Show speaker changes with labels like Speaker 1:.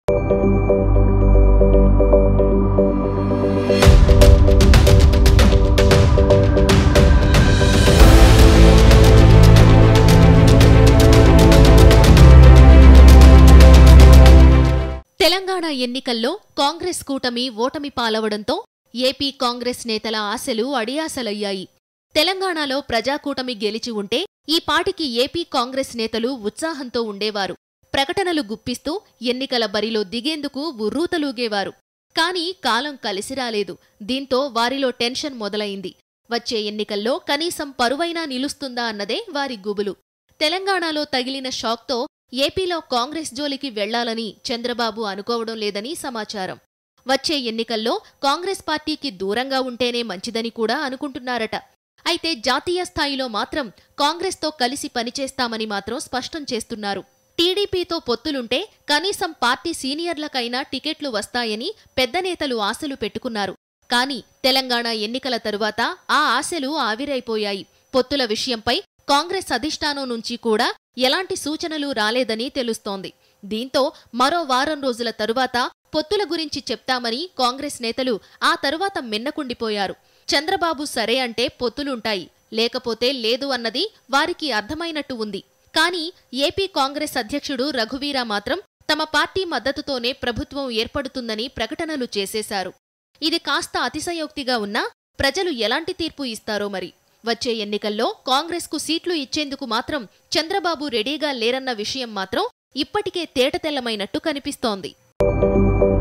Speaker 1: తెలంగాణ ఎన్నికల్లో కాంగ్రెస్ కూటమి ఓటమి పాలవడంతో ఏపీ కాంగ్రెస్ నేతల ఆశలు అడియాసలయ్యాయి తెలంగాణలో ప్రజాకూటమి గెలిచి ఉంటే ఈ పాటికి ఏపీ కాంగ్రెస్ నేతలు ఉత్సాహంతో ఉండేవారు ప్రకటనలు గుప్పిస్తూ ఎన్నికల బరిలో దిగేందుకు ఉర్రూతలూగేవారు కాని కాలం కలిసిరాలేదు దీంతో వారిలో టెన్షన్ మొదలైంది వచ్చే ఎన్నికల్లో కనీసం పరువైనా నిలుస్తుందా అన్నదే వారి గుబులు తెలంగాణలో తగిలిన షాక్తో ఏపీలో కాంగ్రెస్ జోలికి వెళ్లాలని చంద్రబాబు అనుకోవడం లేదని సమాచారం వచ్చే ఎన్నికల్లో కాంగ్రెస్ పార్టీకి దూరంగా ఉంటేనే మంచిదని కూడా అనుకుంటున్నారట అయితే జాతీయ స్థాయిలో మాత్రం కాంగ్రెస్తో కలిసి పనిచేస్తామని మాత్రం స్పష్టం చేస్తున్నారు టీడీపీతో పొత్తులుంటే కనీసం పార్టీ సీనియర్లకైనా టికెట్లు వస్తాయని పెద్ద నేతలు ఆశలు పెట్టుకున్నారు కానీ తెలంగాణ ఎన్నికల తరువాత ఆ ఆశలు ఆవిరైపోయాయి పొత్తుల విషయంపై కాంగ్రెస్ అధిష్టానం నుంచి కూడా ఎలాంటి సూచనలు రాలేదని తెలుస్తోంది దీంతో మరో వారం రోజుల తరువాత పొత్తుల గురించి చెప్తామని కాంగ్రెస్ నేతలు ఆ తరువాత మిన్నకుండిపోయారు చంద్రబాబు సరే అంటే పొత్తులుంటాయి లేకపోతే లేదు అన్నది వారికి అర్థమైనట్టు ఉంది కానీ ఏపీ కాంగ్రెస్ అధ్యక్షుడు రఘువీర మాత్రం తమ పార్టీ మద్దతుతోనే ప్రభుత్వం ఏర్పడుతుందని ప్రకటనలు చేసేశారు ఇది కాస్త అతిశయోక్తిగా ఉన్నా ప్రజలు ఎలాంటి తీర్పు ఇస్తారో మరి వచ్చే ఎన్నికల్లో కాంగ్రెస్కు సీట్లు ఇచ్చేందుకు మాత్రం చంద్రబాబు రెడీగా లేరన్న విషయం మాత్రం ఇప్పటికే తేటతెల్లమైనట్టు కనిపిస్తోంది